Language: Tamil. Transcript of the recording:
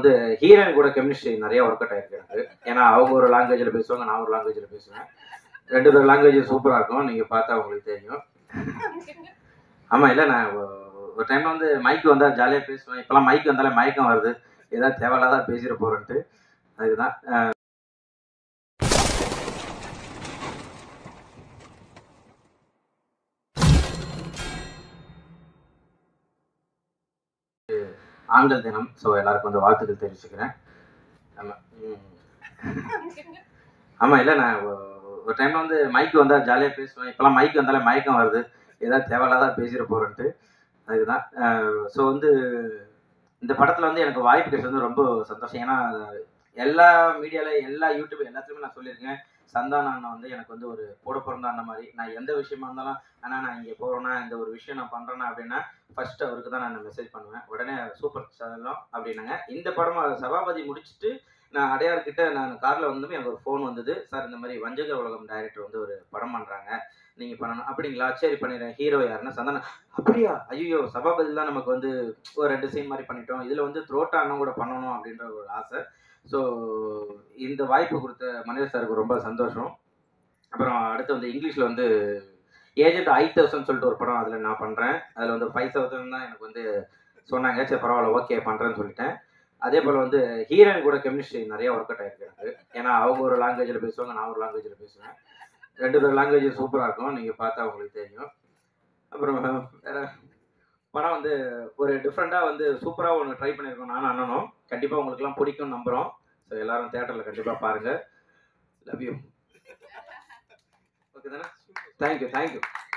வந்து ஹீரோயின் கூட கெமிஸ்ட்ரி நிறைய ஒர்க் அவுட் ஆயிருக்கு எனக்கு ஏன்னா அவங்க ஒரு லாங்குவேஜில் பேசுவாங்க நான் ஒரு லாங்குவேஜில் பேசுவேன் ரெண்டு பேர் லாங்குவேஜ் சூப்பராக இருக்கும் நீங்கள் பார்த்தா உங்களுக்கு தெரியும் ஆமாம் இல்லை நான் ஒ- ஒரு டைமில் வந்து மைக் வந்தால் ஜாலியாக பேசுவேன் இப்போலாம் மைக் வந்தாலே மயக்கம் வருது ஏதாவது தேவையில்லாத பேசிட போகிறேன்ட்டு அதுதான் அஹ், ஆண்கள் தினம் ஸோ எல்லாருக்கும் வந்து வாழ்த்துக்கள் தெரிவிச்சுக்கிறேன் ஆமாம் ஆமாம் இல்லை நான் ஒ- ஒரு டைமில் வந்து மைக் வந்தால் ஜாலியாக பேசுவேன் இப்போலாம் மைக் வந்தாலே மயக்கம் வருது ஏதாவது தேவையில்லாத பேசிட போகிறேன்ட்டு அதுதான் ஸோ வந்து இந்த படத்தில் வந்து எனக்கு வாய்ப்பு கிடைச்சது வந்து ரொம்ப சந்தோஷம் ஏன்னா எல்லா மீடியாவில் எல்லா யூடியூப் எல்லாத்துலேயுமே நான் சொல்லியிருக்கேன் சந்தான அண்ணன் வந்து எனக்கு வந்து ஒரு கூட பிறந்த அண்ணன் மாதிரி நான் எந்த விஷயமா இருந்தாலும் அண்ணா நான் இங்கே போகிறேன்னா இந்த ஒரு விஷயம் நான் பண்ணுறேன்னா அப்படின்னா ஃபர்ஸ்ட் அவருக்கு தான் நான் மெசேஜ் பண்ணுவேன் உடனே சூப்பர் செல்லம் அப்படின்னாங்க இந்த படம் சபாபதி முடிச்சுட்டு நான் அடையார்கிட்ட நான் காரில் வந்து எனக்கு ஒரு ஃபோன் வந்தது சார் இந்த மாதிரி வஞ்சக உலகம் டைரக்டர் வந்து ஒரு படம் பண்ணுறாங்க நீங்கள் பண்ணணும் அப்படிங்களா சரி பண்ணிடுறேன் ஹீரோ யாருன்னா சந்தானம் அப்படியா ஐயோ சபாபதி தான் நமக்கு வந்து ஒரு ரெண்டு சீன் மாதிரி பண்ணிட்டோம் இதில் வந்து த்ரோட்டா அண்ணன் கூட பண்ணணும் அப்படின்ற ஒரு ஆசை ஸோ இந்த வாய்ப்பு கொடுத்த மனிதர் சாருக்கு ரொம்ப சந்தோஷம் அப்புறம் அடுத்து வந்து இங்கிலீஷில் வந்து ஏஜென்ட் ஐ தௌசண்ட் சொல்லிட்டு ஒரு படம் அதில் நான் பண்ணுறேன் அதில் வந்து ஃபைவ் தௌசண்ட் தான் எனக்கு வந்து சொன்னாங்க சரி பரவாயில்ல ஓகே பண்ணுறேன்னு சொல்லிட்டேன் அதே போல் வந்து ஹீரோயின் கூட கெமிஸ்ட்ரி நிறைய ஒர்க் அவுட் ஆயிருக்கு எனக்கு ஏன்னா அவங்க ஒரு லாங்குவேஜில் பேசுவாங்க நான் ஒரு லாங்குவேஜில் பேசுவேன் ரெண்டு பேர் லாங்குவேஜ் சூப்பராக இருக்கும் நீங்கள் பார்த்தா உங்களுக்கு தெரியும் அப்புறம் வேற படம் வந்து ஒரு டிஃப்ரெண்ட்டாக வந்து சூப்பராக ஒன்று ட்ரை பண்ணியிருக்கோம் நானும் அண்ணனும் கண்டிப்பாக உங்களுக்குலாம் பிடிக்கும் நம்புகிறோம் ஸோ எல்லாரும் தேட்டரில் கண்டிப்பாக பாருங்கள் லவ் யூ ஓகே தானே தேங்க்யூ தேங்க்யூ